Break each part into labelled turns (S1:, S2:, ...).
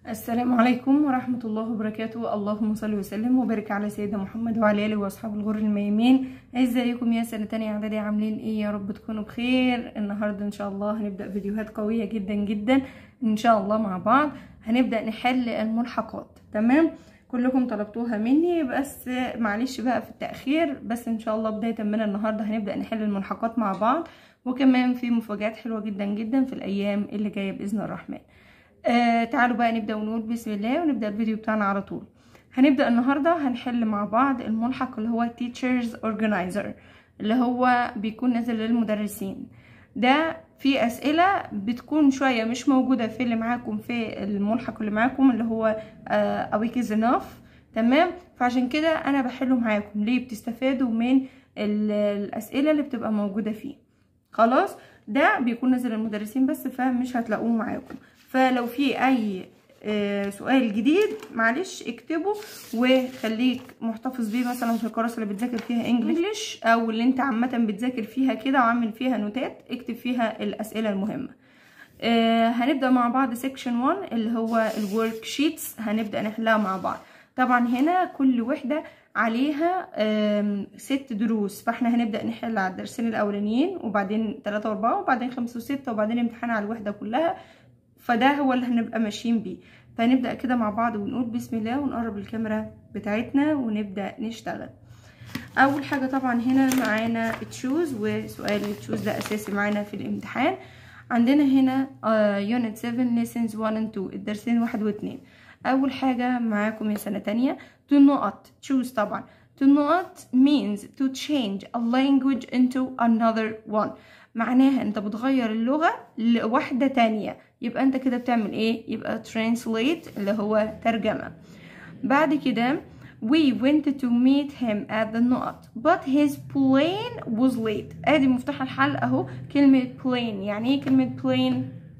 S1: السلام عليكم ورحمة الله وبركاته اللهم صل وسلم وبارك على سيدنا محمد وعلى آله وأصحاب الغر الميامين ازيكم يا سنة تانية اعدادي عاملين ايه يا رب تكونوا بخير النهاردة ان شاء الله هنبدأ فيديوهات قوية جدا جدا ان شاء الله مع بعض هنبدأ نحل الملحقات تمام كلكم طلبتوها مني بس معلش بقى في التأخير بس ان شاء الله بداية من النهاردة هنبدأ نحل الملحقات مع بعض وكمان في مفاجآت حلوة جدا جدا في الأيام اللي جاية بإذن الرحمن آه تعالوا بقى نبدأ ونقول بسم الله ونبدأ الفيديو بتاعنا على طول هنبدأ النهاردة هنحل مع بعض الملحق اللي هو Teachers Organizer اللي هو بيكون نازل للمدرسين ده في أسئلة بتكون شوية مش موجودة في اللي معاكم في الملحق اللي معاكم اللي هو آه A week is enough تمام فعشان كده أنا بحله معاكم ليه بتستفادوا من الأسئلة اللي بتبقى موجودة فيه خلاص ده بيكون نازل للمدرسين بس فمش هتلاقوه معاكم فلو في اي سؤال جديد معلش اكتبه وخليك محتفظ بيه مثلا في الكراسه اللي بتذاكر فيها انجلش او اللي انت عامه بتذاكر فيها كده وعامل فيها نوتات اكتب فيها الاسئله المهمه هنبدا مع بعض سيكشن 1 اللي هو الورك شيتس هنبدا نحلها مع بعض طبعا هنا كل وحده عليها ست دروس فاحنا هنبدأ نحل على الدرسين الأولانيين وبعدين تلاتة وأربعة وبعدين خمسة وستة وبعدين امتحان على الوحدة كلها فده هو اللي هنبقى ماشيين بيه فهنبدأ كده مع بعض ونقول بسم الله ونقرب الكاميرا بتاعتنا ونبدأ نشتغل أول حاجة طبعا هنا معانا تشوز وسؤال التشوز ده أساسي معانا في الامتحان عندنا هنا يونت 7 lessons 1 and 2 الدرسين واحد واتنين أول حاجة معاكم يا سنة تانية to not choose طبعا to not means to change a language into another one معناها انت بتغير اللغة لواحدة تانية يبقى انت كده بتعمل ايه يبقى translate اللي هو ترجمة بعد كده we went to meet him at the knot but his plane was late ادي مفتاح الحل اهو كلمة plane يعني ايه كلمة plane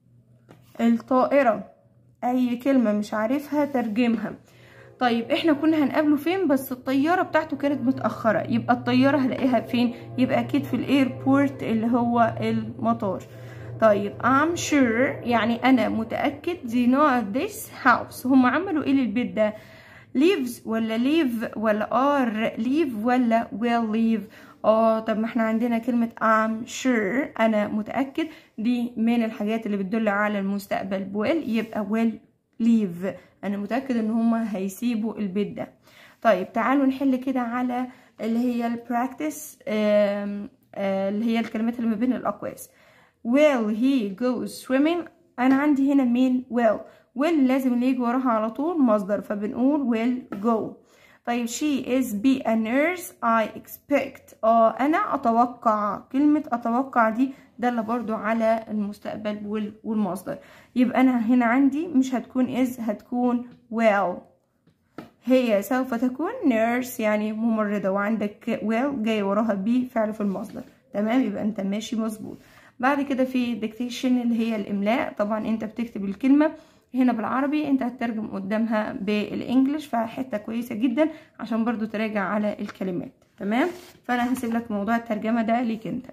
S1: الطائرة اي كلمة مش عارفها ترجمها طيب احنا كنا هنقابله فين بس الطيارة بتاعته كانت متأخرة يبقى الطيارة هلاقيها فين يبقى اكيد في الايربورت اللي هو المطار طيب I'm sure يعني انا متأكد they know this house هم عملوا ايه للبيت ده leaves ولا leave ولا are leave ولا will leave اه طب ما احنا عندنا كلمة I'm sure انا متأكد دي من الحاجات اللي بتدل على المستقبل will يبقى will leave انا متأكد ان هما هيسيبوا البيت ده طيب تعالوا نحل كده على اللي هي البراكتس اللي هي الكلمات اللي ما بين الاقواس will he go swimming انا عندي هنا مين will will لازم اللي يجي وراها على طول مصدر فبنقول will go طيب she is be a nurse I expect اه انا اتوقع كلمة اتوقع دي دالة برضو على المستقبل والمصدر يبقى انا هنا عندي مش هتكون is هتكون well هي سوف تكون nurse يعني ممرضة وعندك well جاي وراها be فعل في المصدر تمام يبقى انت ماشي مظبوط بعد كده في dictation اللي هي الاملاء طبعا انت بتكتب الكلمة هنا بالعربي انت هتترجم قدامها بالانجلش فحته كويسه جدا عشان برضو تراجع على الكلمات تمام فانا هسيب لك موضوع الترجمه ده ليك انت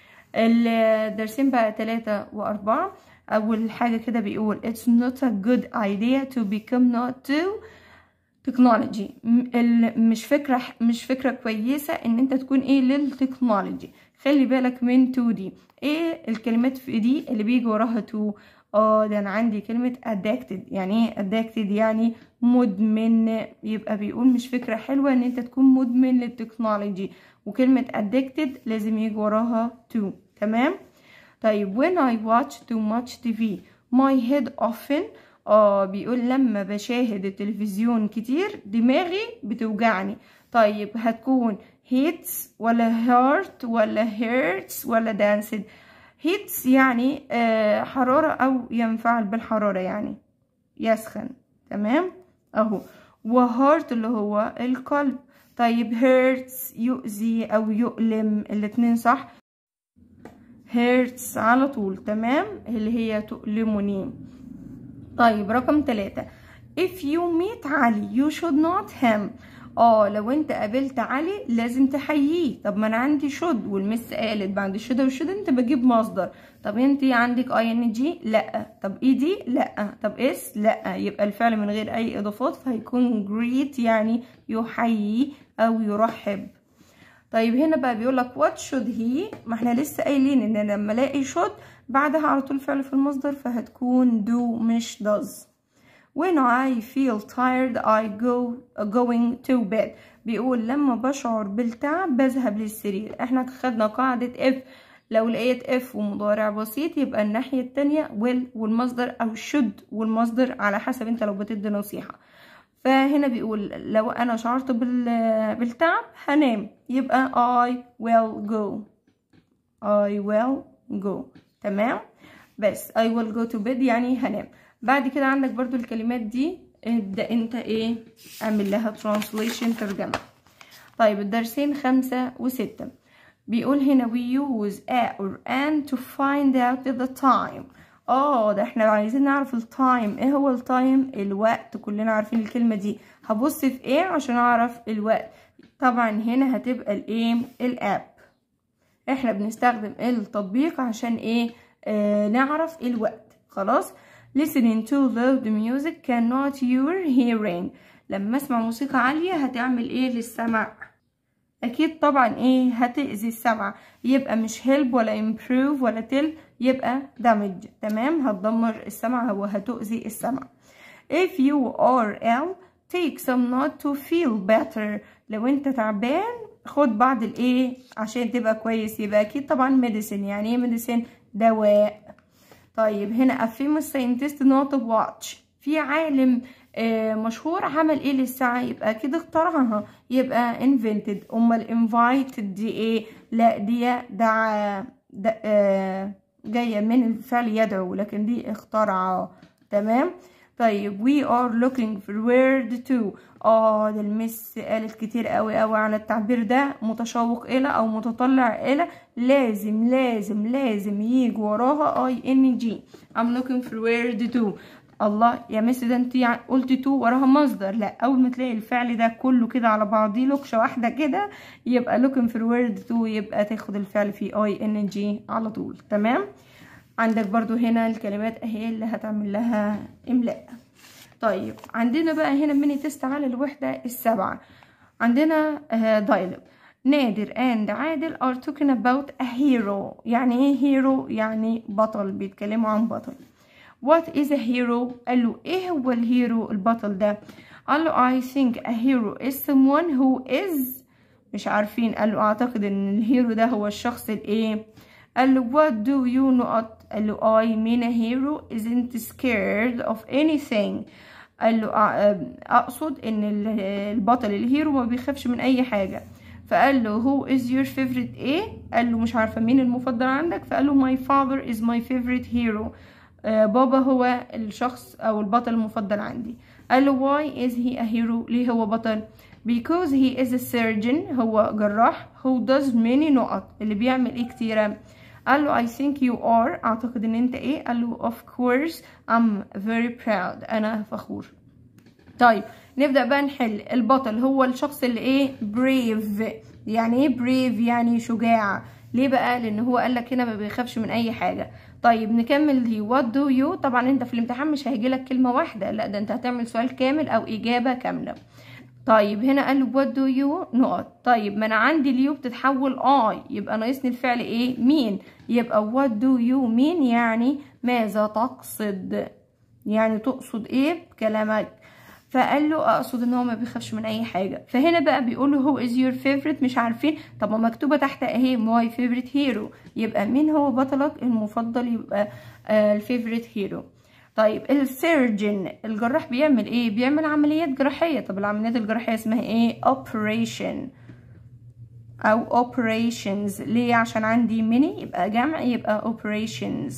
S1: الدرسين بقى ثلاثة وأربعة أول حاجة كده بيقول it's not a good idea to become not to technology مش فكرة مش فكرة كويسة ان انت تكون ايه للتكنولوجي خلي بالك من تو دي ايه الكلمات في دي اللي بيجي وراها تو اه ده انا عندي كلمة addicted يعني ايه addicted يعني مدمن يبقى بيقول مش فكرة حلوة ان انت تكون مدمن للتكنولوجي وكلمة addicted لازم يجي وراها to تمام طيب when I watch too much TV my head often اه بيقول لما بشاهد التلفزيون كتير دماغي بتوجعني طيب هتكون hits ولا hurt ولا hurts ولا danced هيتس يعني آه حرارة أو ينفعل بالحرارة يعني يسخن تمام أهو وهارت اللي هو القلب طيب هيرتس يؤذي أو يؤلم الاتنين صح هيرتس على طول تمام اللي هي تؤلمني طيب رقم ثلاثة if you meet علي you should not him اه لو انت قابلت علي لازم تحييه طب ما انا عندي شد والمس قالت بعد شد وشد انت بجيب مصدر طب انت عندك اي ان جي لا طب اي دي لا طب اس لا يبقى الفعل من غير اي اضافات فهيكون greet يعني يحيي او يرحب طيب هنا بقى بيقول لك what should he ما احنا لسه قايلين ان لما الاقي should بعدها على طول فعل في المصدر فهتكون do مش does when I feel tired I go going to bed بيقول لما بشعر بالتعب بذهب للسرير احنا خدنا قاعدة if لو لقيت if ومضارع بسيط يبقى الناحية التانية will والمصدر او should والمصدر على حسب انت لو بتدي نصيحة فهنا بيقول لو انا شعرت بالتعب هنام يبقى I will go I will go تمام بس I will go to bed يعني هنام بعد كده عندك برضو الكلمات دي ابدأ انت ايه اعمل لها translation ترجمة طيب الدرسين خمسة وستة بيقول هنا we use a or an to find out the time اه ده احنا عايزين نعرف التايم ايه هو التايم الوقت كلنا عارفين الكلمة دي هبص في ايه عشان اعرف الوقت طبعا هنا هتبقى الايه الاب احنا بنستخدم التطبيق عشان ايه آه نعرف الوقت خلاص listening to loud music cannot your hearing لما اسمع موسيقى عالية هتعمل ايه للسمع اكيد طبعا ايه هتأذي السمع يبقى مش help ولا improve ولا tell يبقى damage تمام هتدمر السمع هو هتؤذي السمع if you are ill take some note to feel better لو انت تعبان خد بعض الايه عشان تبقى كويس يبقى اكيد طبعا medicine يعني ايه medicine دواء طيب هنا a famous scientist not watch في عالم آه مشهور عمل ايه للساعة يبقى كده اخترعها يبقى invented امال invited دي ايه لا دي دعا آه جاية من الفعل يدعو لكن دي اخترع تمام طيب we are looking forward to اه ده المس قالت كتير قوي قوي على التعبير ده متشوق الى او متطلع الى لازم لازم لازم يجي وراها اي ان جي I'm looking forward to الله يا مس ده انت قلت تو وراها مصدر لا اول ما تلاقي الفعل ده كله كده على بعضيه لوكشه واحده كده يبقى looking forward to يبقى تاخد الفعل في اي ان جي على طول تمام عندك برضو هنا الكلمات اهي اللي هتعمل لها املاء طيب عندنا بقى هنا ميني تيست على الوحدة السبعة عندنا دايلوج نادر and عادل are talking about a hero يعني ايه hero يعني بطل بيتكلموا عن بطل what is a hero قال له ايه هو الهيرو البطل ده قال له I think a hero is someone who is مش عارفين قال له اعتقد ان الهيرو ده هو الشخص الايه قال له what do you not قال له I mean a hero isn't scared of anything قال له اقصد ان البطل الهيرو ما بيخافش من اي حاجه فقال له who is your favorite ايه قال له مش عارفه مين المفضل عندك فقال له my father is my favorite hero آه بابا هو الشخص او البطل المفضل عندي قال له why is he a hero ليه هو بطل because he is a surgeon هو جراح who does many نقط اللي بيعمل ايه كتيره قال له I think you are أعتقد إن أنت إيه قال له of course I'm very proud أنا فخور طيب نبدأ بقى نحل البطل هو الشخص اللي إيه brave يعني إيه brave يعني شجاع ليه بقى لأن هو قال لك هنا ما بيخافش من أي حاجة طيب نكمل دي what do you طبعا أنت في الامتحان مش هيجيلك كلمة واحدة لا ده أنت هتعمل سؤال كامل أو إجابة كاملة طيب هنا قال له what do you نقط طيب ما انا عندي اليو بتتحول اي يبقى ناقصني الفعل ايه مين يبقى what do you mean يعني ماذا تقصد يعني تقصد ايه بكلامك فقال له اقصد ان هو ما بيخافش من اي حاجه فهنا بقى بيقول له هو از يور فيفورت مش عارفين طب ما مكتوبه تحت اهي ماي فيفورت هيرو يبقى مين هو بطلك المفضل يبقى آه الفيفورت هيرو طيب السيرجن الجراح بيعمل ايه بيعمل عمليات جراحيه طب العمليات الجراحيه اسمها ايه operation او operations ليه عشان عندي ميني يبقى جمع يبقى operations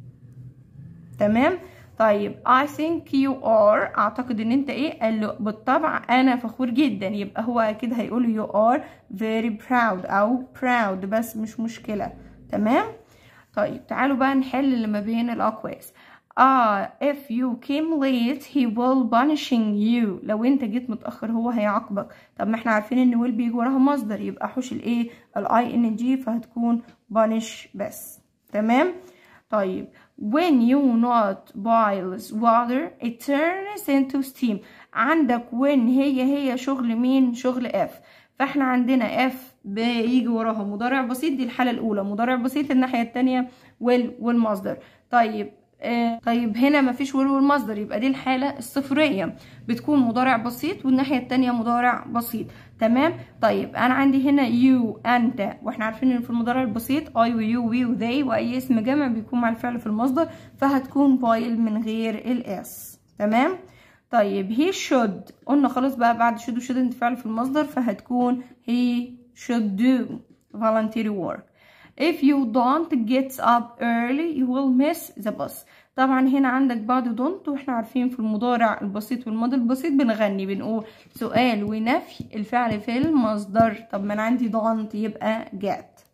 S1: تمام طيب I think you are اعتقد ان انت ايه قال له بالطبع انا فخور جدا يبقى هو اكيد هيقول you are very proud او proud بس مش مشكله تمام طيب تعالوا بقى نحل اللي ما بين الاقواس اه if you came late he will punishing you لو انت جيت متأخر هو هيعاقبك طب ما احنا عارفين ان will بيجي وراها مصدر يبقى حوش الايه الاي ان جي فهتكون punish بس تمام طيب when you not boils water it turns into steam عندك when هي هي شغل مين شغل F فاحنا عندنا F بيجي وراها مضارع بسيط دي الحالة الأولى مضارع بسيط الناحية التانية will والمصدر طيب آه طيب هنا مفيش will والمصدر يبقى دي الحالة الصفرية بتكون مضارع بسيط والناحية التانية مضارع بسيط تمام طيب أنا عندي هنا you أنت واحنا عارفين إن في المضارع البسيط I و you we و they وأي اسم جمع بيكون مع الفعل في المصدر فهتكون بايل من غير الاس تمام طيب he should قلنا خلاص بقى بعد should و shouldn't فعل في المصدر فهتكون he should do voluntary work if you don't get up early you will miss the bus طبعا هنا عندك بعد don't واحنا عارفين في المضارع البسيط والماضي البسيط بنغني بنقول سؤال ونفي الفعل في المصدر طب ما انا عندي don't يبقى get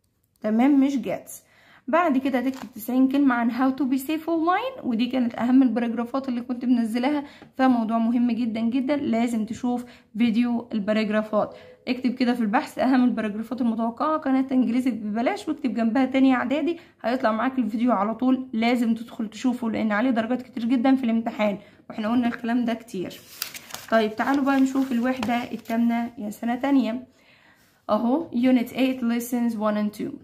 S1: تمام مش gets بعد كده هتكتب 90 كلمة عن how to be safe online ودي كانت أهم الباراجرافات اللي كنت منزلاها فموضوع مهم جدا جدا لازم تشوف فيديو الباراجرافات اكتب كده في البحث أهم الباراجرافات المتوقعة قناة إنجليزي ببلاش واكتب جنبها تانية إعدادي هيطلع معاك الفيديو على طول لازم تدخل تشوفه لأن عليه درجات كتير جدا في الامتحان واحنا قلنا الكلام ده كتير طيب تعالوا بقى نشوف الوحدة التامنة يا سنة تانية اهو unit 8 lessons 1 and 2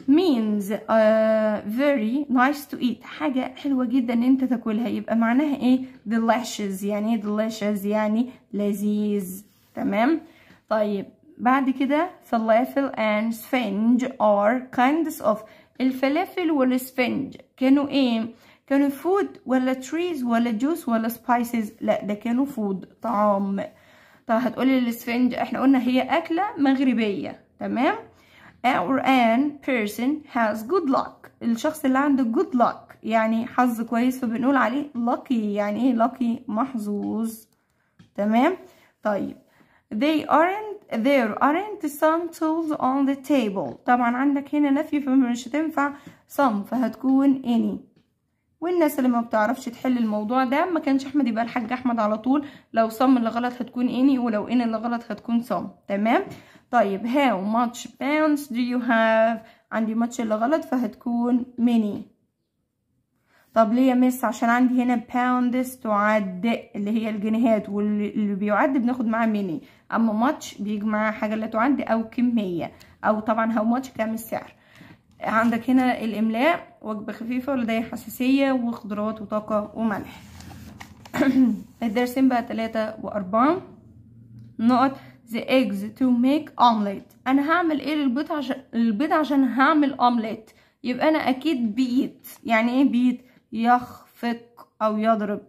S1: means uh, very nice to eat حاجة حلوة جدا ان انت تاكلها يبقى معناها ايه delicious يعني ايه delicious يعني لذيذ تمام طيب بعد كده فلافل and sphinge are kinds of الفلافل والسفنج كانوا ايه كانوا food ولا trees ولا juice ولا spices لا ده كانوا food طعام طب هتقولي السفنج احنا قلنا هي اكلة مغربية تمام or an person has good luck الشخص اللي عنده good luck يعني حظ كويس فبنقول عليه lucky يعني ايه lucky محظوظ تمام طيب they aren't there aren't some tools on the table طبعا عندك هنا نفي فمش هتنفع some فهتكون any والناس اللي ما بتعرفش تحل الموضوع ده ما كانش احمد يبقى الحاج احمد على طول لو صم اللي غلط هتكون اني ولو ان اللي غلط هتكون صم تمام طيب how much pounds do you have عندي much اللي غلط فهتكون many طب ليه يا مس عشان عندي هنا pounds تعد اللي هي الجنيهات واللي بيعد بناخد معاه many اما much بيجي معاه حاجه لا تعد او كميه او طبعا how much كام السعر عندك هنا الاملاء وجبه خفيفه ولدي حساسيه وخضروات وطاقه وملح الدرسين بقى تلاتة وأربعة نقط the eggs to make omelet أنا هعمل إيه للبيض عشان البيض عشان هعمل omelet يبقى أنا أكيد بيت يعني إيه بيت يخفق أو يضرب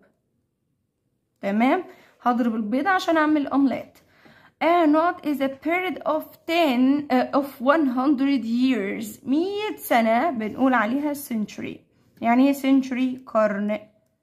S1: تمام هضرب البيض عشان أعمل omelet A knot is a period of 10 uh, of 100 years 100 سنة بنقول عليها century يعني ايه century قرن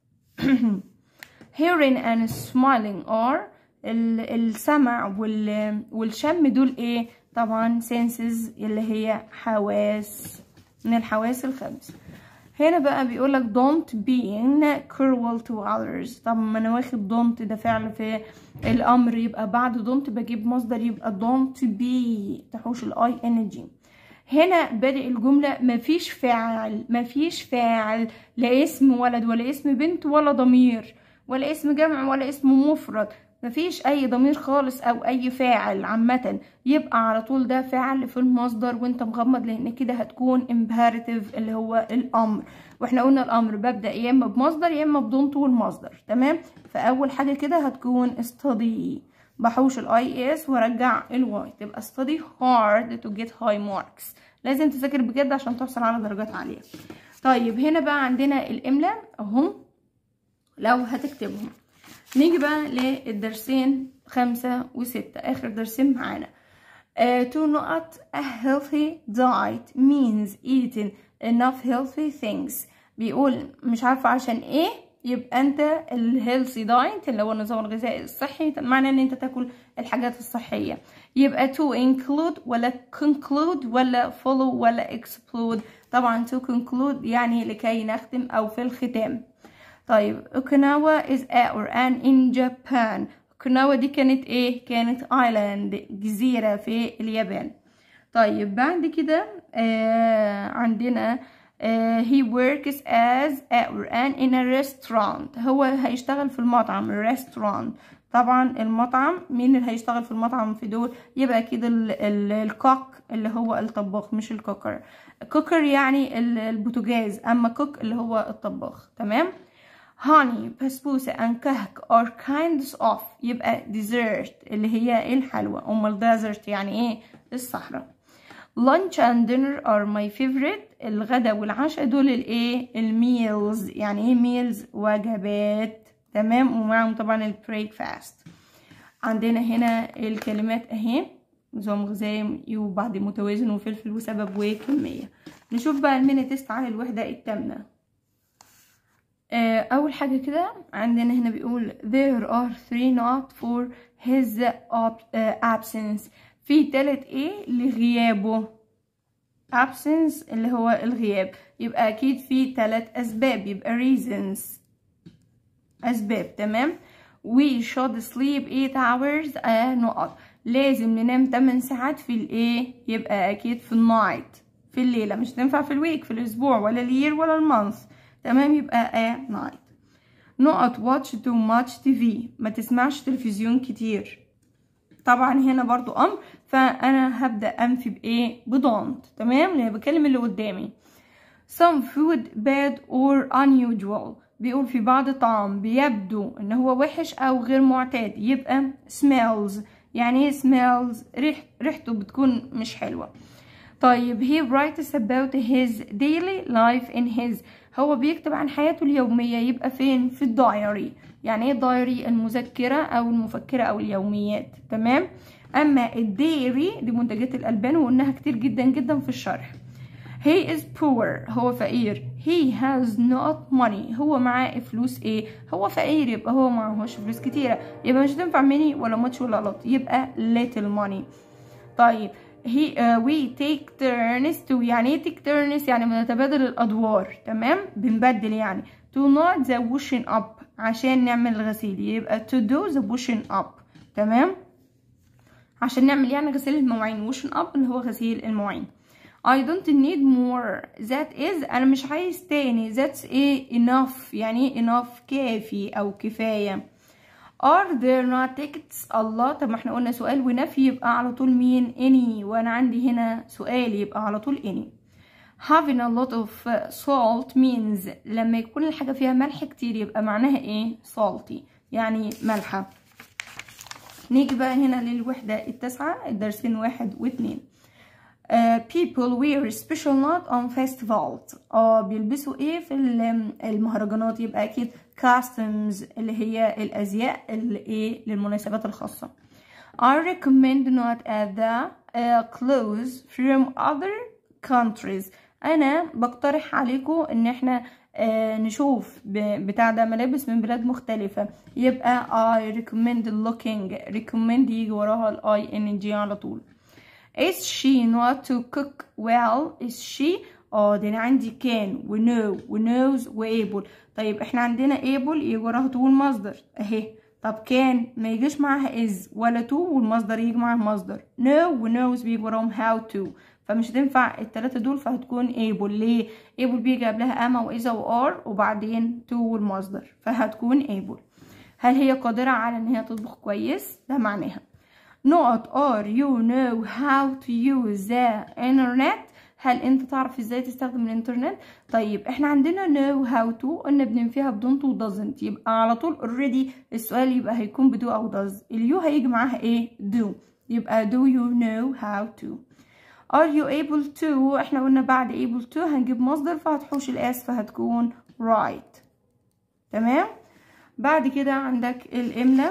S1: hearing and smiling are السمع وال والشم دول ايه طبعا senses اللي هي حواس من الحواس الخمس هنا بقى بيقولك don't being cruel to others طب ما انا واخد don't ده فعل في الامر يبقى بعد don't بجيب مصدر يبقى don't be تحوش الاي انرجي هنا بادئ الجملة مفيش فاعل مفيش فاعل لا اسم ولد ولا اسم بنت ولا ضمير ولا اسم جمع ولا اسم مفرد مفيش اي ضمير خالص او اي فاعل عامة يبقى على طول ده فعل في المصدر وانت مغمض لان كده هتكون imperative اللي هو الامر واحنا قلنا الامر ببدأ يا اما بمصدر يا اما بدون طول مصدر تمام فاول حاجة كده هتكون study بحوش الاي اس وارجع الواي تبقى study hard to get high marks لازم تذاكر بجد عشان تحصل على درجات عالية طيب هنا بقى عندنا الاملاء اهم لو هتكتبهم نيجي بقى للدرسين خمسة وستة آخر درسين معانا uh, two نقط a healthy diet means eating enough healthy things بيقول مش عارفة عشان ايه يبقى انت الهيلثي دايت اللي هو النظام الغذائي الصحي معناه ان انت تاكل الحاجات الصحية يبقى to include ولا conclude ولا follow ولا explode طبعا to conclude يعني لكي نختم او في الختام طيب اوكيناوا is a or an in Japan اوكيناوا دي كانت ايه كانت island جزيرة في اليابان طيب بعد كده آه عندنا آه he works as a or an in a restaurant هو هيشتغل في المطعم restaurant طبعا المطعم مين اللي هيشتغل في المطعم في دول يبقى اكيد الكوك اللي هو الطباخ مش الكوكر كوكر يعني البوتاجاز اما كوك اللي هو الطباخ تمام هاني بسبوسة and كهك are kinds of يبقى dessert اللي هي الحلوى أما الديزرت يعني ايه الصحراء lunch and dinner are my favorite الغدا والعشاء دول الايه الميلز يعني ايه ميلز وجبات تمام ومعهم طبعا البريكفاست عندنا هنا الكلمات اهي نظام غذائي وبعد متوازن وفلفل وسبب وكمية نشوف بقى الميني تيست على الوحدة التامنة أول حاجة كده عندنا هنا بيقول there are three not for his absence في تالت ايه لغيابه absence اللي هو الغياب يبقى أكيد في تلات أسباب يبقى reasons أسباب تمام we should sleep 8 hours آه نقط لازم ننام 8 ساعات في الايه يبقى اكيد في النايت في الليله مش تنفع في الويك في الاسبوع ولا الير ولا المانث تمام يبقى ا نايت نقط واتش تو ماتش تي في ما تسمعش تلفزيون كتير طبعا هنا برضو امر فانا هبدا انفي بايه بدونت تمام لان بكلم اللي قدامي some food bad or unusual بيقول في بعض الطعام بيبدو ان هو وحش او غير معتاد يبقى smells يعني ايه smells ريح ريحته بتكون مش حلوة طيب he writes about his daily life in his هو بيكتب عن حياته اليومية يبقى فين في الدايري يعني ايه دايري المذكرة او المفكرة او اليوميات تمام اما الديري دي منتجات الالبان وقلناها كتير جدا جدا في الشرح he is poor هو فقير he has not money هو معاه فلوس ايه هو فقير يبقى هو معهوش فلوس كتيرة يبقى مش هتنفع مني ولا much ولا lot يبقى little money طيب he uh, we take turns to يعني ايه take turns يعني بنتبادل الادوار تمام بنبدل يعني to not the washing up عشان نعمل الغسيل يبقى to do the washing up تمام عشان نعمل يعني غسيل المواعين washing up اللي هو غسيل المواعين I don't need more that is أنا مش عايز تاني that's a enough يعني ايه enough كافي أو كفاية are there not tickets الله طب ما احنا قلنا سؤال ونفي يبقى على طول مين any وأنا عندي هنا سؤال يبقى على طول any having a lot of salt means لما يكون الحاجة فيها ملح كتير يبقى معناها ايه salty يعني ملحة نيجي بقى هنا للوحدة التاسعة الدرسين واحد واتنين Uh, people wear special not on festivals اه بيلبسوا ايه في المهرجانات يبقى اكيد costumes اللي هي الازياء اللي ايه للمناسبات الخاصة I recommend not at the uh, clothes from other countries انا بقترح عليكم ان احنا آه نشوف بتاع ده ملابس من بلاد مختلفة يبقى I recommend looking recommend يجي وراها الاي ان جي على طول is she not to cook well is she اه ده انا عندي كان و know و knows و able طيب احنا عندنا able يجي وراها تو المصدر اهي طب كان ما يجيش معاها is ولا to والمصدر يجي معاها مصدر know و knows بيجي وراهم how to فمش هتنفع التلاتة دول فهتكون able ليه able بيجي قبلها اما واذا وار وبعدين to والمصدر فهتكون able هل هي قادرة على ان هي تطبخ كويس ده معناها نقط are you know how to use the internet هل انت تعرف ازاي تستخدم الانترنت طيب احنا عندنا know how to قلنا بننفيها بدونت و doesn't يبقى على طول already السؤال يبقى هيكون بدو او does اليو هيجي معاها ايه do يبقى do you know how to are you able to احنا قلنا بعد able to هنجيب مصدر فهتحوش الاس فهتكون right تمام بعد كده عندك الاملا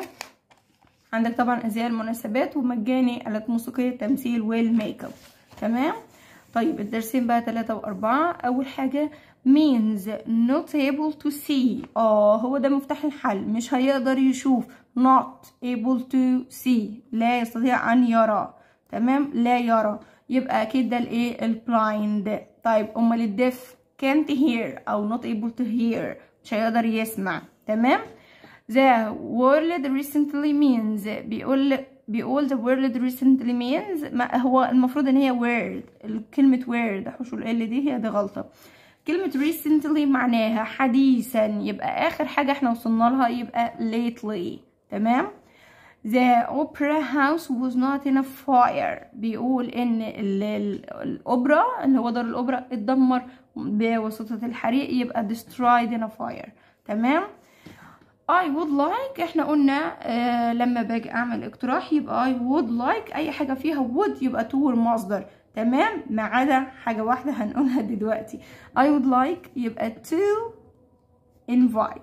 S1: عندك طبعا ازياء المناسبات ومجاني آلات موسيقية التمثيل والميك اب تمام طيب الدرسين بقى تلاتة وأربعة أول حاجة means not able to see اه هو ده مفتاح الحل مش هيقدر يشوف not able to see لا يستطيع أن يرى تمام لا يرى يبقى أكيد ده الإيه البلايند طيب أمال الديف can't hear أو not able to hear مش هيقدر يسمع تمام the world recently means بيقول بيقول the world recently means ما هو المفروض ان هي word كلمة word حشو ال دي هي دي غلطة كلمة recently معناها حديثا يبقى آخر حاجة احنا وصلنا لها يبقى lately تمام The opera house was not in a fire بيقول ان ال ال الاوبرا اللي هو دار الاوبرا اتدمر بواسطة الحريق يبقى destroyed in a fire تمام I would like احنا قلنا آه لما باجي اعمل اقتراح يبقى I would like اي حاجة فيها would يبقى to المصدر تمام ما عدا حاجة واحدة هنقولها دلوقتي I would like يبقى to invite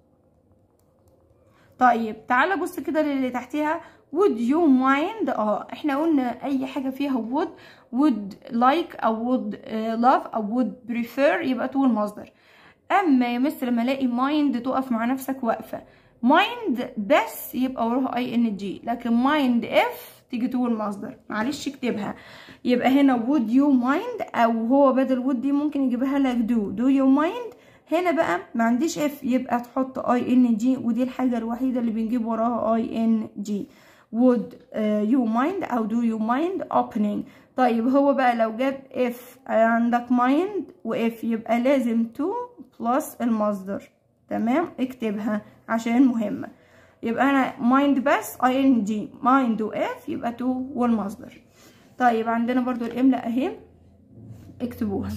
S1: طيب تعالى بص كده للي تحتها would you mind اه احنا قلنا اي حاجة فيها would would like او would uh, love او would prefer يبقى to المصدر اما يا مس لما الاقي mind تقف مع نفسك واقفة mind بس يبقى وراها اي ان جي لكن mind if تيجي تو المصدر معلش اكتبها يبقى هنا would you mind او هو بدل would دي ممكن يجيبها لك do do you mind هنا بقى ما عنديش اف يبقى تحط اي ان جي ودي الحاجة الوحيدة اللي بنجيب وراها اي ان جي would uh, you mind او do you mind opening طيب هو بقى لو جاب if عندك mind و if يبقى لازم to plus المصدر تمام اكتبها عشان مهمة يبقى انا mind بس ing mind و if يبقى to والمصدر طيب عندنا برضو الاملاء اهي اكتبوها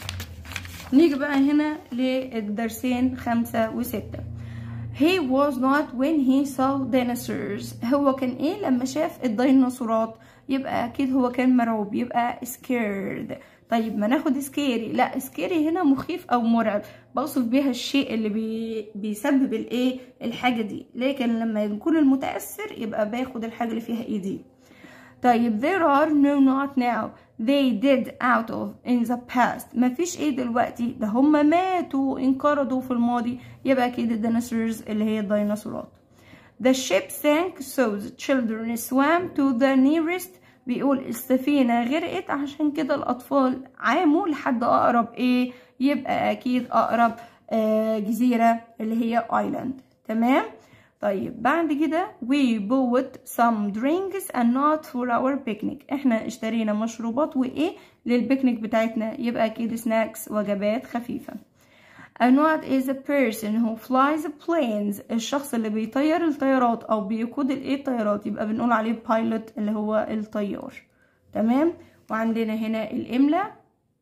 S1: نيجي بقى هنا للدرسين خمسة وستة he was not when he saw dinosaurs هو كان ايه لما شاف الديناصورات يبقى اكيد هو كان مرعوب يبقى scared طيب ما ناخد سكيري لا سكيري هنا مخيف او مرعب بوصف بيها الشيء اللي بي بيسبب الايه الحاجه دي لكن لما يكون المتاثر يبقى باخد الحاجه اللي فيها اي دي طيب there are no not now they did out of in the past مفيش ايه دلوقتي ده هما ماتوا انقرضوا في الماضي يبقى اكيد الديناصورز اللي هي الديناصورات the ship sank so the children swam to the nearest بيقول السفينة غرقت عشان كده الأطفال عاموا لحد أقرب إيه يبقى أكيد أقرب آه جزيرة اللي هي ايلاند تمام طيب بعد كده we bought some drinks and not for our picnic احنا اشترينا مشروبات وايه للبيكنيك بتاعتنا يبقى اكيد سناكس وجبات خفيفة A not is a person who flies planes الشخص اللي بيطير الطيارات او بيقود الايه الطيارات يبقى بنقول عليه pilot اللي هو الطيار تمام وعندنا هنا الاملاء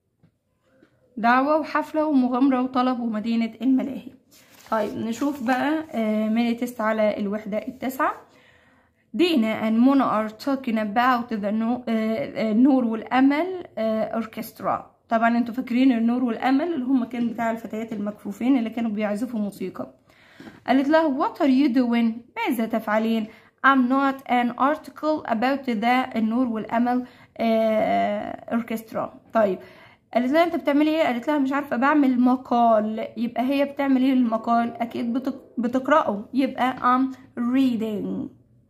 S1: دعوة وحفلة ومغامرة وطلب ومدينة الملاهي طيب نشوف بقى ميني تيست على الوحدة التاسعة دينا and Mona are talking about the نور والأمل أوركسترا طبعا انتوا فاكرين النور والأمل اللي هم كان بتاع الفتيات المكفوفين اللي كانوا بيعزفوا موسيقى قالت لها what are you doing ماذا تفعلين I'm not an article about the النور والأمل أوركسترا طيب قالت لها انت بتعملي ايه قالت لها مش عارفه بعمل مقال يبقى هي بتعمل ايه المقال اكيد بتق... بتقراه يبقى I'm reading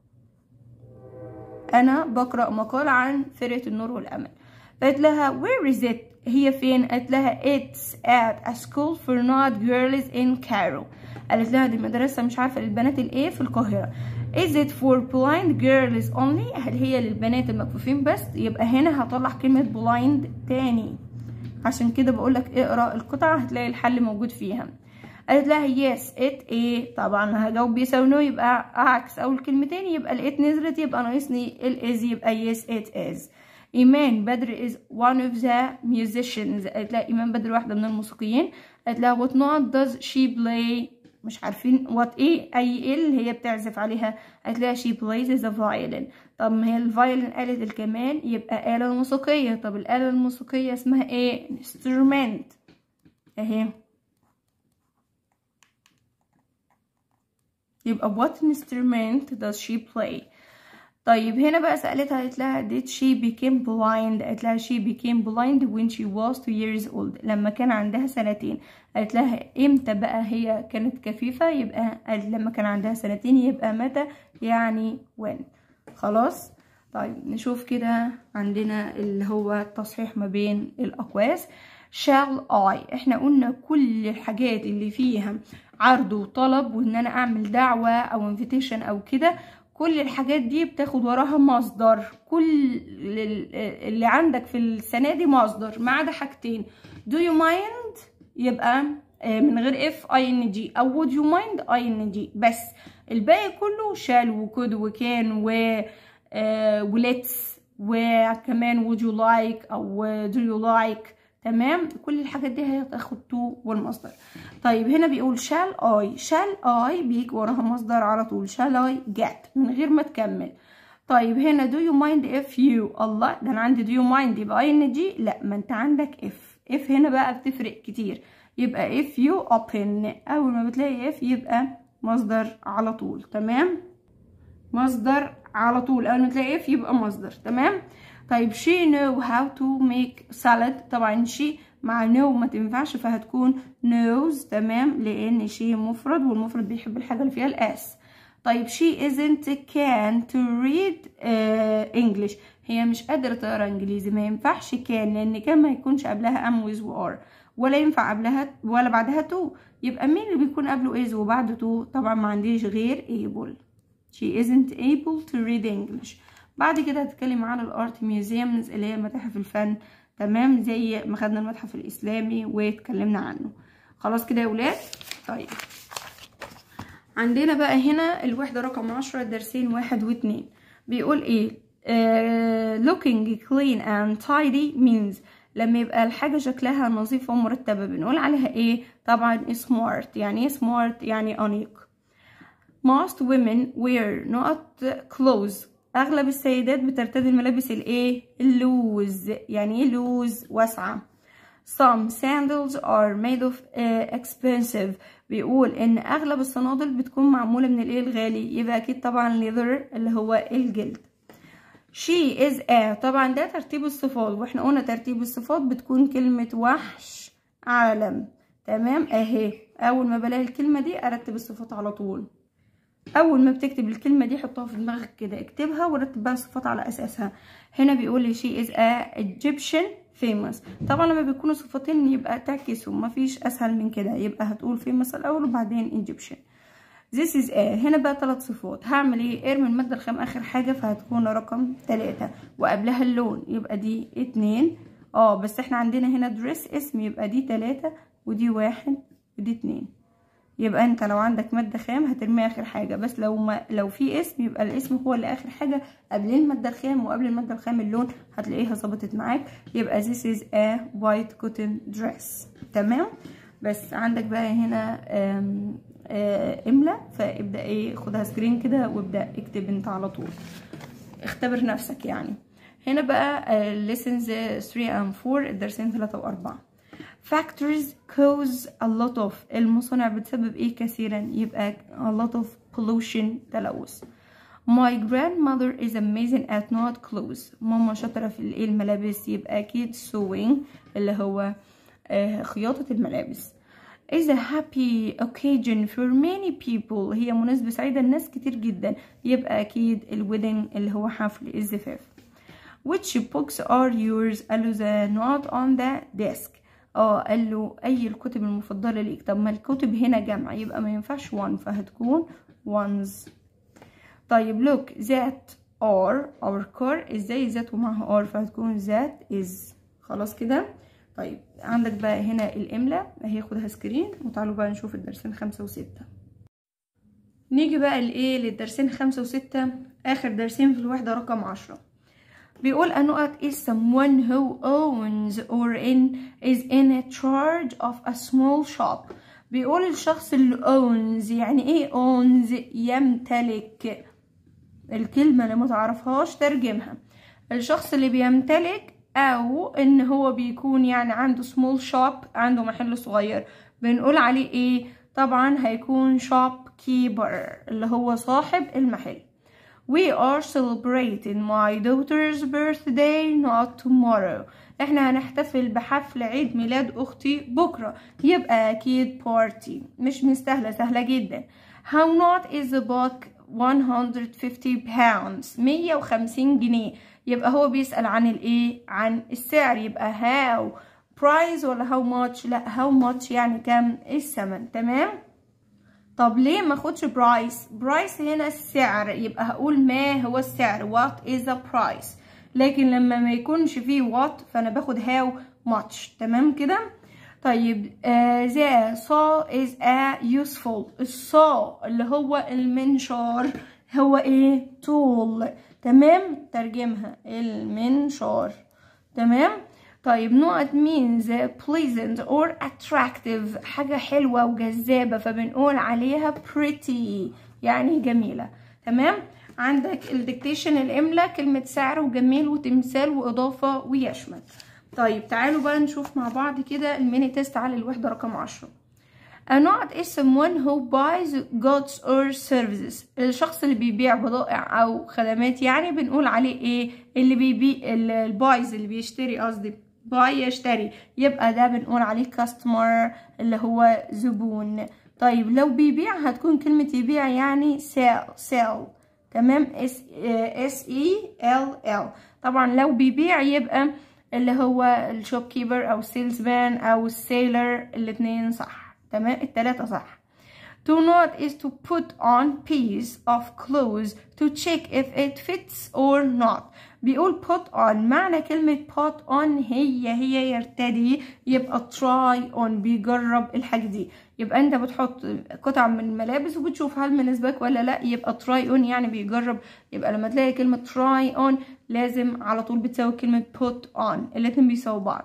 S1: انا بقرا مقال عن فرقه النور والامل قالت لها where is it هي فين قالت لها it's at a school for not girls in Cairo قالت لها دي مدرسه مش عارفه للبنات الايه في القاهره is it for blind girls only هل هي للبنات المكفوفين بس يبقى هنا هطلع كلمه blind تاني عشان كده بقولك اقرا القطعة هتلاقي الحل موجود فيها قالت لها يس ات ايه طبعا هجاوب بيساوي نو يبقى عكس اول كلمتين يبقى الات نزلت يبقى ناقصني الاز يبقى يس ات از ايمان بدر is one of the musicians قالت لها ايمان بدر واحدة من الموسيقيين قالت لها what not does she play مش عارفين what ايه اي ايه اللي هي بتعزف عليها قالت لها she plays the violin طب ما هي الفايلن آلة الكمان يبقى آلة موسيقية طب الآلة الموسيقية اسمها ايه instrument اهي يبقى what instrument does she play طيب هنا بقى سألتها قالت لها did she became blind قالت لها she became blind when she was two years old لما كان عندها سنتين قالت لها امتى بقى هي كانت كفيفة يبقى لما كان عندها سنتين يبقى متى يعني when خلاص طيب نشوف كده عندنا اللي هو التصحيح ما بين الأقواس shall I احنا قلنا كل الحاجات اللي فيها عرض وطلب وان انا اعمل دعوة او invitation او كده كل الحاجات دي بتاخد وراها مصدر كل اللي عندك في السنة دي مصدر ما عدا حاجتين do you mind يبقى من غير if ing او would you mind ing بس الباقي كله shall وcould وكان و وليتس وكمان would you like او do you like تمام كل الحاجات دي هتاخد to والمصدر طيب هنا بيقول shall I shall I بيجي وراها مصدر على طول shall I get من غير ما تكمل طيب هنا do you mind if you الله ده انا عندي do you mind يبقى ing لا ما انت عندك if if هنا بقى بتفرق كتير يبقى if you open اول ما بتلاقي if يبقى مصدر على طول تمام مصدر على طول اول ما تلاقي if يبقى مصدر تمام طيب she know how to make salad طبعا she مع know ما تنفعش فهتكون knows تمام لان she مفرد والمفرد بيحب الحاجه اللي فيها الاس طيب she isn't can to read uh, English هي مش قادرة تقرا انجليزي ما ينفعش كان لان كان ما يكونش قبلها am with و are ولا ينفع قبلها ولا بعدها to يبقى مين اللي بيكون قبله is وبعده to طبعا ما عنديش غير able she isn't able to read English بعد كده هتكلم عن الارت ميوزيومز اللي هي متاحف الفن تمام زي ما خدنا المتحف الاسلامي واتكلمنا عنه خلاص كده يا ولاد طيب عندنا بقى هنا الوحدة رقم عشرة درسين واحد واتنين بيقول ايه uh, looking clean and tidy means لما يبقى الحاجة شكلها نظيفة ومرتبة بنقول عليها ايه طبعا smart يعني ايه smart يعني أنيق most women wear not clothes اغلب السيدات بترتدي الملابس الايه اللوز يعني ايه لوز واسعه some sandals are made of uh, expensive بيقول ان اغلب الصنادل بتكون معموله من الايه الغالي يبقى اكيد طبعا leather اللي هو الجلد she is a طبعا ده ترتيب الصفات واحنا قلنا ترتيب الصفات بتكون كلمه وحش عالم تمام اهي اول ما بلاقي الكلمه دي ارتب الصفات على طول اول ما بتكتب الكلمه دي حطها في دماغك كده اكتبها ورتب بقى الصفات على اساسها هنا بيقول لي she is a Egyptian famous طبعا لما بيكونوا صفتين يبقى تعكسهم مفيش اسهل من كده يبقى هتقول famous الاول وبعدين Egyptian this is a هنا بقى ثلاث صفات هعمل ايه ارمي الماده الخام اخر حاجه فهتكون رقم ثلاثة وقبلها اللون يبقى دي اتنين اه بس احنا عندنا هنا دريس اسم يبقى دي ثلاثة ودي واحد ودي اتنين يبقى انت لو عندك ماده خام هترميها اخر حاجه بس لو ما لو في اسم يبقى الاسم هو اللي اخر حاجه قبل الماده الخام وقبل الماده الخام اللون هتلاقيها ظبطت معاك يبقى this is a white cotton dress تمام بس عندك بقى هنا آم آم املا فابدا ايه خدها سكرين كده وابدا اكتب انت على طول اختبر نفسك يعني هنا بقى lessons 3 and 4 الدرسين 3 و4 factories cause a lot of المصانع بتسبب ايه كثيرا يبقى a lot of pollution تلوث my grandmother is amazing at not clothes ماما شاطرة في الايه الملابس يبقى اكيد sewing اللي هو آه خياطة الملابس is a happy occasion for many people هي مناسبة سعيدة لناس كتير جدا يبقى اكيد الويدنج اللي هو حفل الزفاف which books are yours قال له the not on the desk اه قال له اي الكتب المفضله ليك طب ما الكتب هنا جمع يبقى ما ينفعش one فهتكون ones طيب look that are our car ازاي ذات ومعها are فهتكون that is خلاص كده طيب عندك بقى هنا الاملا اهي خدها سكرين وتعالوا بقى نشوف الدرسين خمسة وستة نيجي بقى لايه للدرسين خمسة وستة اخر درسين في الوحدة رقم عشرة بيقول a نقط is someone who owns or in is in a charge of a small shop بيقول الشخص اللي owns يعني ايه owns يمتلك الكلمة اللي متعرفهاش ترجمها الشخص اللي بيمتلك او ان هو بيكون يعني عنده small shop عنده محل صغير بنقول عليه ايه طبعا هيكون shop keeper اللي هو صاحب المحل We are celebrating my daughter's birthday not tomorrow احنا هنحتفل بحفل عيد ميلاد اختي بكرة يبقى اكيد party مش مستاهلة سهلة جدا How not is the book 150 pounds 150 جنيه يبقى هو بيسأل عن الايه عن السعر يبقى how price ولا how much لا how much يعني كم الثمن تمام طب ليه ما اخدش برايس برايس هنا السعر يبقى هقول ما هو السعر what is the price لكن لما ما يكونش فيه what فانا باخد how much تمام كده طيب uh, the saw is a useful الصاw اللي هو المنشار هو ايه tool تمام ترجمها المنشار تمام طيب نقط means pleasant or attractive حاجة حلوة وجذابة فبنقول عليها pretty يعني جميلة تمام عندك الديكتيشن الإملا كلمة سعر وجميل وتمثال وإضافة ويشمل طيب تعالوا بقى نشوف مع بعض كده الميني تيست على الوحدة رقم عشرة A not is someone who buys goods or services الشخص اللي بيبيع بضائع أو خدمات يعني بنقول عليه إيه اللي بيبيع البايز اللي بيشتري قصدي باي يشتري يبقى ده بنقول عليه customer اللي هو زبون طيب لو بيبيع هتكون كلمة يبيع يعني sell sell تمام s s e l l طبعا لو بيبيع يبقى اللي هو الشوب كيبر او سيلز مان او السيلر الاتنين صح تمام التلاتة صح To not is to put on piece of clothes to check if it fits or not بيقول put on معنى كلمة put on هي هي يرتدي يبقى try on بيجرب الحاجة دي يبقى انت بتحط قطع من الملابس وبتشوف هل مناسبك ولا لا يبقى try on يعني بيجرب يبقى لما تلاقي كلمة try on لازم على طول بتساوي كلمة put on الاتنين بيساووا بعض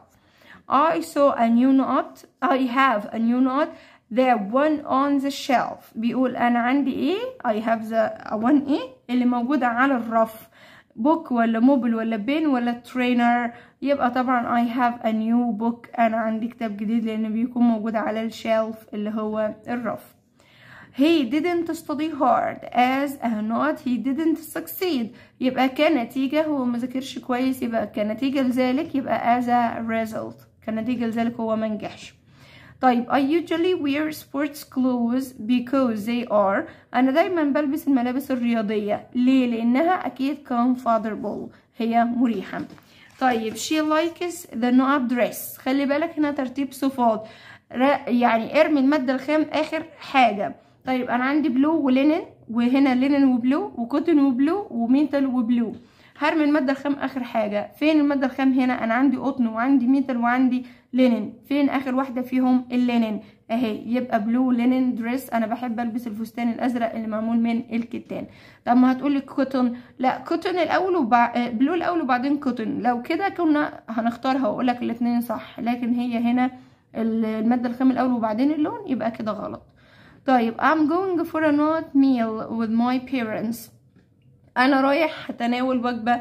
S1: I saw a new note I have a new note the one on the shelf بيقول انا عندي ايه I have the one ايه اللي موجودة على الرف book ولا موبل ولا بين ولا trainer يبقى طبعا I have a new book انا عندي كتاب جديد لان بيكون موجود على الشيلف اللي هو الرف he didn't study hard as a not he didn't succeed يبقى كنتيجة هو ما ذاكرش كويس يبقى كنتيجة لذلك يبقى as a result كنتيجة لذلك هو ما نجحش طيب I usually wear sports clothes because they are أنا دايما بلبس الملابس الرياضية ليه؟ لأنها أكيد comfortable هي مريحة طيب she likes the not dress خلي بالك هنا ترتيب صفات يعني ارمي المادة الخام آخر حاجة طيب أنا عندي بلو ولينن وهنا لينن وبلو وكوتن وبلو وميتال وبلو هرمي المادة الخام آخر حاجة فين المادة الخام هنا أنا عندي قطن وعندي ميتال وعندي لينن فين آخر واحدة فيهم اللينن أهي يبقى بلو لينن دريس أنا بحب ألبس الفستان الأزرق اللي معمول من الكتان طب ما هتقولي كوتون لا كوتون الأول وبع... بلو الأول وبعدين كوتون لو كده كنا هنختارها وأقولك الاتنين صح لكن هي هنا المادة الخام الأول وبعدين اللون يبقى كده غلط طيب I'm going for a not meal with my parents انا رايح اتناول وجبه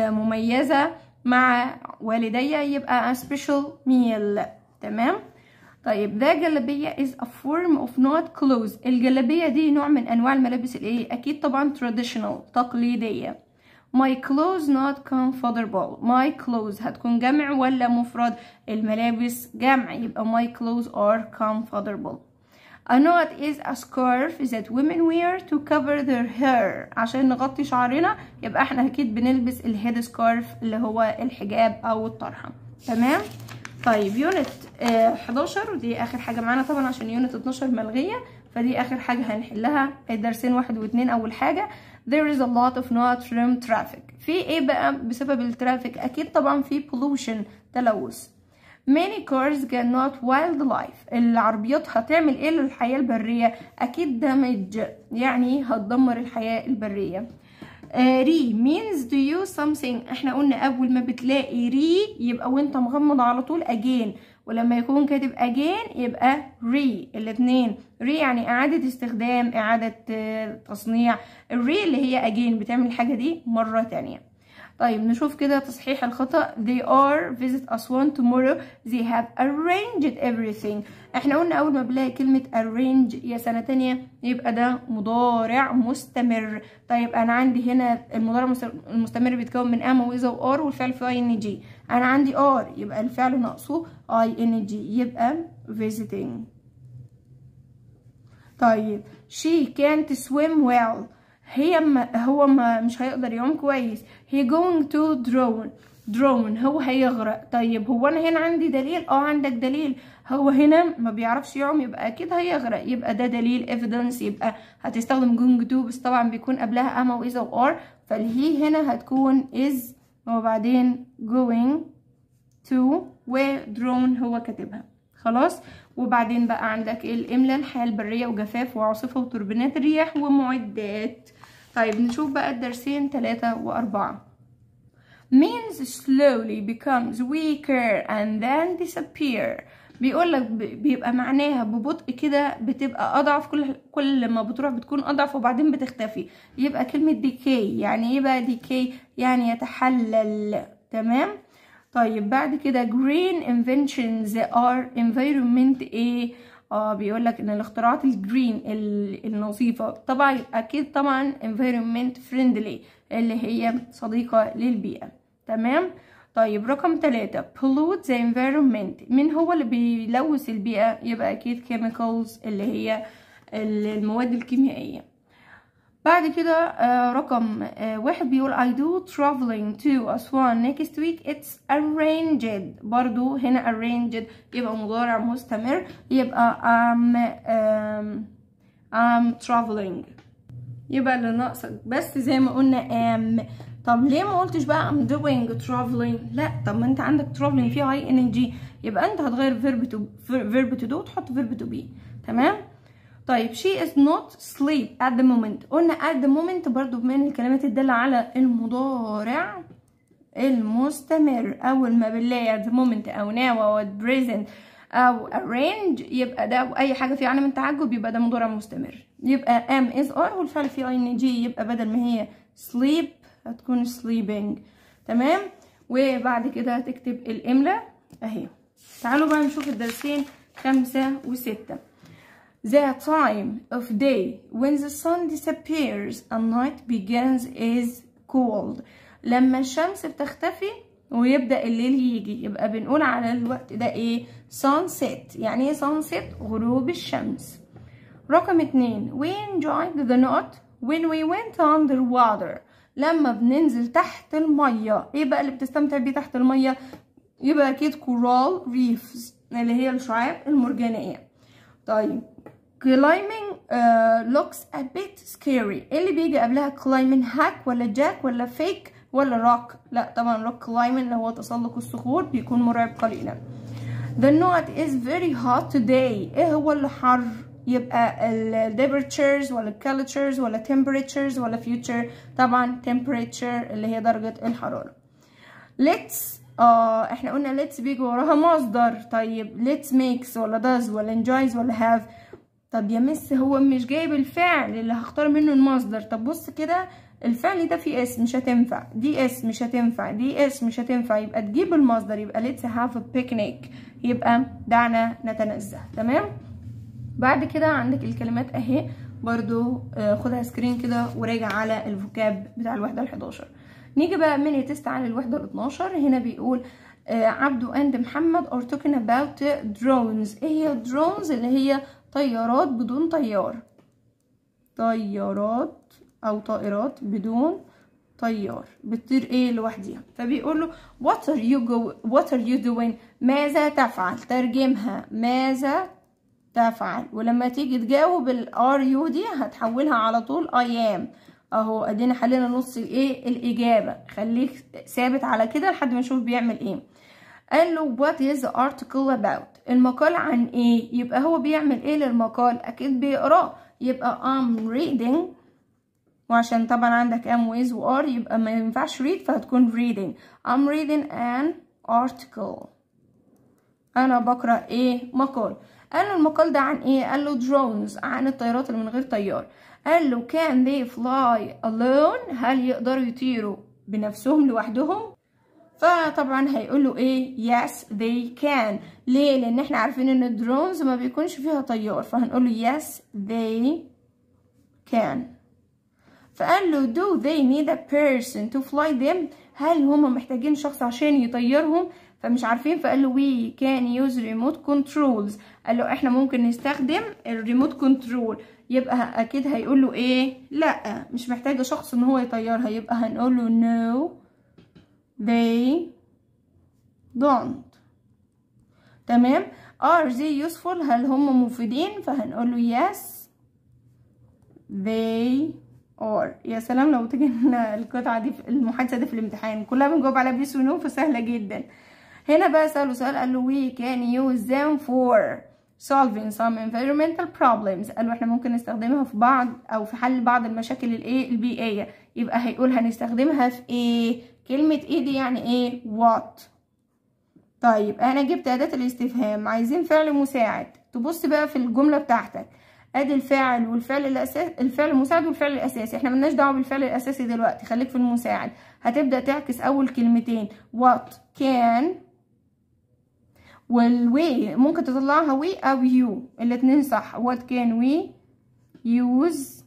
S1: مميزه مع والدي يبقى a special meal تمام طيب ده جلابيه is a form of not clothes الجلابيه دي نوع من انواع الملابس الايه اكيد طبعا traditional تقليديه my clothes not comfortable my clothes هتكون جمع ولا مفرد الملابس جمع يبقى my clothes are comfortable A knot is a scarf that women wear to cover their hair عشان نغطي شعرنا يبقى احنا اكيد بنلبس الهيد سكارف اللي هو الحجاب او الطرحه تمام طيب يونت اه 11 ودي اخر حاجه معانا طبعا عشان يونت 12 ملغيه فدي اخر حاجه هنحلها الدرسين واحد واتنين اول حاجه there is a lot of not from traffic في ايه بقى بسبب الترافيك اكيد طبعا في pollution تلوث many cars cannot wildlife العربيات هتعمل ايه للحياة البرية اكيد damage يعني هتدمر الحياة البرية ري uh, means to use something احنا قلنا اول ما بتلاقي ري يبقى وانت مغمض على طول again ولما يكون كاتب again يبقى ري الاتنين ري يعني اعادة استخدام اعادة تصنيع الري اللي هي again بتعمل الحاجة دي مرة تانية طيب نشوف كده تصحيح الخطأ they are visit Aswan tomorrow they have arranged everything احنا قلنا اول ما بنلاقي كلمة arrange يا سنة تانية يبقى ده مضارع مستمر طيب انا عندي هنا المضارع المستمر بيتكون من am وإذا وار والفعل في ing انا عندي are يبقى الفعل ناقصه ing يبقى visiting طيب she can't swim well هي ما هو ما مش هيقدر يعوم كويس he going to drown drown هو هيغرق طيب هو انا هنا عندي دليل اه عندك دليل هو هنا ما بيعرفش يعوم يبقى اكيد هيغرق يبقى ده دليل evidence يبقى هتستخدم going to بس طبعا بيكون قبلها am و is و are فالهي هنا هتكون is وبعدين going to و drown هو كاتبها خلاص وبعدين بقى عندك الاملا الحياه البريه وجفاف وعاصفه وتوربينات رياح ومعدات طيب نشوف بقى الدرسين ثلاثة وأربعة means slowly becomes weaker and then disappear بيقول لك بيبقى معناها ببطء كده بتبقى اضعف كل كل ما بتروح بتكون اضعف وبعدين بتختفي يبقى كلمه ديكي يعني ايه بقى ديكي يعني يتحلل تمام طيب بعد كده green inventions are environment ايه اه بيقول لك ان الاختراعات الجرين النظيفه طبعا اكيد طبعا environment friendly اللي هي صديقه للبيئه تمام طيب رقم ثلاثة pollute the environment مين هو اللي بيلوث البيئة يبقى أكيد chemicals اللي هي المواد الكيميائية بعد كده آه رقم آه واحد بيقول I do traveling to Aswan next week it's arranged برضو هنا arranged يبقى مضارع مستمر يبقى I'm um, I'm traveling يبقى اللي ناقصك بس زي ما قلنا am طب ليه ما قلتش بقى I'm doing traveling لا طب ما انت عندك traveling فيه high energy يبقى انت هتغير verb to verb to do وتحط verb to be تمام طيب she is not sleep at the moment قلنا at the moment برضو من الكلمات الدالة على المضارع المستمر أول ما بنلاقي at the moment أو now أو at present أو arrange يبقى ده أي حاجة فيها علامة تعجب يبقى ده مضارع مستمر يبقى am is are والفعل فيه ing يبقى بدل ما هي sleep هتكون sleeping تمام وبعد كده هتكتب الإملة أهي تعالوا بقى نشوف الدرسين خمسة وستة The time of day when the sun disappears and night begins is cold لما الشمس بتختفي ويبدأ الليل يجي يبقى بنقول على الوقت ده ايه sunset يعني ايه sunset غروب الشمس رقم اتنين we enjoyed the night when we went underwater لما بننزل تحت المية ايه بقى اللي بتستمتع بيه تحت المية يبقى اكيد coral reefs اللي هي الشعاب المرجانية طيب climbing uh, looks a bit scary ايه اللي بيجي قبلها climbing hack ولا جاك ولا fake ولا rock لا طبعا rock climbing اللي هو تسلق الصخور بيكون مرعب قليلا the night is very hot today ايه هو اللي حر يبقى ال temperatures ولا cultures ولا temperatures ولا future طبعا temperature اللي هي درجة الحرارة let's اه احنا قلنا let's بيجي وراها مصدر طيب let's makes ولا does ولا enjoys ولا have طب يا مس هو مش جايب الفعل اللي هختار منه المصدر طب بص كده الفعل ده فيه اس مش هتنفع دي اس مش هتنفع دي اس مش هتنفع يبقى تجيب المصدر يبقى let's have a picnic يبقى دعنا نتنزه تمام بعد كده عندك الكلمات اهي برضو آه خدها سكرين كده وراجع على الفوكاب بتاع الوحدة الحداشر نيجي بقى من تيست على الوحدة الاتناشر هنا بيقول آه عبدو اند محمد are talking about drones ايه هي drones اللي هي طيارات بدون طيار طيارات او طائرات بدون طيار بتطير ايه لوحديها فبيقول له what are you go what are you doing ماذا تفعل ترجمها ماذا تفعل ولما تيجي تجاوب الار يو دي هتحولها على طول I am اهو ادينا حلينا نص الايه الاجابه خليك ثابت على كده لحد ما نشوف بيعمل ايه قال له what is the article about المقال عن ايه يبقى هو بيعمل ايه للمقال اكيد بيقراه يبقى I'm reading وعشان طبعا عندك am with و are يبقى ما ينفعش read فهتكون reading I'm reading an article انا بقرا ايه مقال قال له المقال ده عن ايه قال له drones عن الطيارات اللي من غير طيار قال له can they fly alone هل يقدروا يطيروا بنفسهم لوحدهم فطبعا هيقول له ايه yes they can ليه لان احنا عارفين ان الدرونز ما بيكونش فيها طيار فهنقول له yes they can فقال له do they need a person to fly them هل هما محتاجين شخص عشان يطيرهم فمش عارفين فقال له we can use remote controls قال له احنا ممكن نستخدم الريموت كنترول يبقى اكيد هيقول له ايه لا مش محتاجه شخص ان هو يطيرها يبقى هنقول له no they don't تمام are they useful هل هم مفيدين فهنقول له yes they are يا سلام لو تجي لنا القطعة دي في المحادثة دي في الامتحان كلها بنجاوب على بيس ونو فسهلة جدا هنا بقى سأله سؤال قال له we can use them for solving some environmental problems قالوا احنا ممكن نستخدمها في بعض او في حل بعض المشاكل الايه البيئية يبقى هيقول هنستخدمها في ايه كلمة ايه دي يعني ايه what طيب انا جبت اداة الاستفهام عايزين فعل مساعد تبص بقى في الجملة بتاعتك ادي الفاعل والفعل الاساسي الفعل المساعد والفعل الاساسي احنا ملناش دعوه بالفعل الاساسي دلوقتي خليك في المساعد هتبدا تعكس اول كلمتين what can والوي ممكن تطلعها وي او يو الاتنين صح what can we use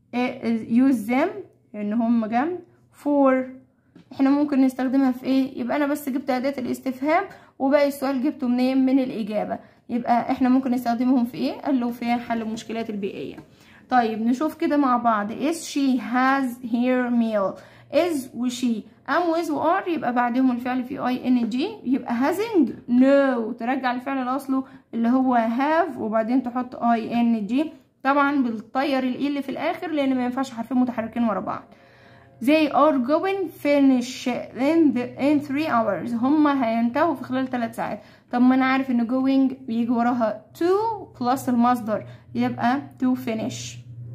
S1: use them ان هم جنب for احنا ممكن نستخدمها في ايه يبقى انا بس جبت اداة الاستفهام وباقي السؤال جبته منين من الاجابة يبقى احنا ممكن نستخدمهم في ايه قال له في حل المشكلات البيئية طيب نشوف كده مع بعض is she has her meal is وشي ام with و are يبقى بعدهم الفعل في اي ان جي يبقى having no ترجع الفعل لاصله اللي هو have وبعدين تحط اي ان جي طبعا بتطير الاي اللي في الاخر لان ما ينفعش حرفين متحركين ورا بعض they are going finish in, the, in three hours هما هينتهوا في خلال ثلاث ساعات طب ما انا عارف ان going بيجي وراها to plus المصدر يبقى to finish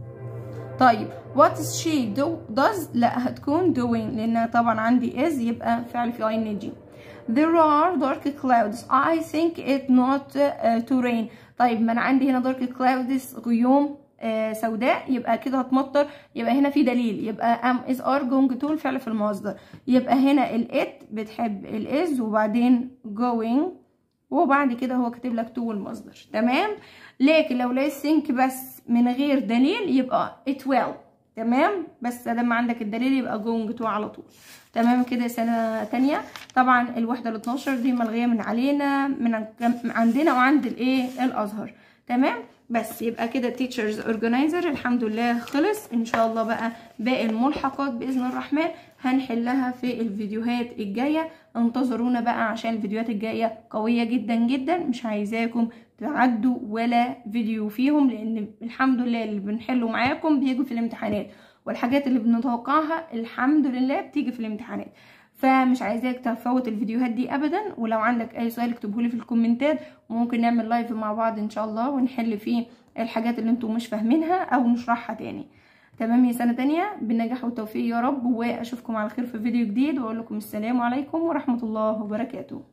S1: طيب what is she do does لا هتكون doing لان طبعا عندي is يبقى فعل في ing there are dark clouds I think it not uh, to rain طيب ما انا عندي هنا dark clouds غيوم آه سوداء يبقى كده هتمطر يبقى هنا في دليل يبقى am is are going to الفعل في المصدر يبقى هنا ال it بتحب ال is وبعدين going وبعد كده هو كاتب لك to المصدر تمام لكن لو لقيت think بس من غير دليل يبقى it will تمام بس لما عندك الدليل يبقى going to على طول تمام كده سنة تانية طبعا الوحدة ال 12 دي ملغية من علينا من عندنا وعند الايه الازهر تمام بس يبقى كده تيتشرز اورجانيزر الحمد لله خلص ان شاء الله بقى باقي الملحقات باذن الرحمن هنحلها في الفيديوهات الجايه انتظرونا بقى عشان الفيديوهات الجايه قويه جدا جدا مش عايزاكم تعدوا ولا فيديو فيهم لان الحمد لله اللي بنحله معاكم بيجوا في الامتحانات والحاجات اللي بنتوقعها الحمد لله بتيجي في الامتحانات فمش عايزاك تفوت الفيديوهات دي ابدا ولو عندك اي سؤال اكتبهولي في الكومنتات وممكن نعمل لايف مع بعض ان شاء الله ونحل فيه الحاجات اللي انتم مش فاهمينها او نشرحها تاني تمام يا سنة تانية بالنجاح والتوفيق يا رب واشوفكم على خير في فيديو جديد واقول لكم السلام عليكم ورحمة الله وبركاته